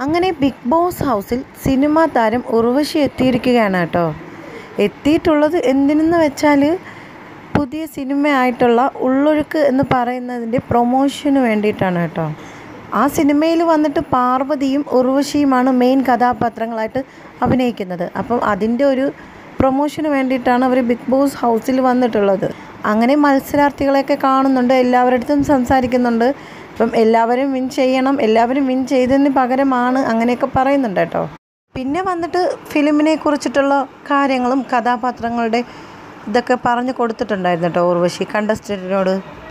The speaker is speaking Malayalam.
അങ്ങനെ ബിഗ് ബോസ് ഹൗസിൽ സിനിമാ താരം ഉർവശി എത്തിയിരിക്കുകയാണ് കേട്ടോ എത്തിയിട്ടുള്ളത് എന്തിനെന്ന് വെച്ചാൽ പുതിയ സിനിമയായിട്ടുള്ള ഉള്ളൊഴുക്ക് എന്ന് പറയുന്നതിൻ്റെ പ്രൊമോഷന് വേണ്ടിയിട്ടാണ് കേട്ടോ ആ സിനിമയിൽ വന്നിട്ട് പാർവതിയും ഉർവശിയുമാണ് മെയിൻ കഥാപാത്രങ്ങളായിട്ട് അഭിനയിക്കുന്നത് അപ്പം അതിൻ്റെ ഒരു പ്രൊമോഷന് വേണ്ടിയിട്ടാണ് അവർ ബിഗ് ബോസ് ഹൗസിൽ വന്നിട്ടുള്ളത് അങ്ങനെ മത്സരാർത്ഥികളെയൊക്കെ കാണുന്നുണ്ട് എല്ലാവരുടെ അടുത്തും സംസാരിക്കുന്നുണ്ട് അപ്പം എല്ലാവരും വിൻ ചെയ്യണം എല്ലാവരും വിൻ ചെയ്തതിന് പകരമാണ് അങ്ങനെയൊക്കെ പറയുന്നുണ്ട് കേട്ടോ പിന്നെ വന്നിട്ട് ഫിലിമിനെ കുറിച്ചിട്ടുള്ള കാര്യങ്ങളും കഥാപാത്രങ്ങളുടെ ഇതൊക്കെ പറഞ്ഞു കൊടുത്തിട്ടുണ്ടായിരുന്നു കേട്ടോ ഉർവശി കണ്ടസ്റ്റൻറ്റിനോട്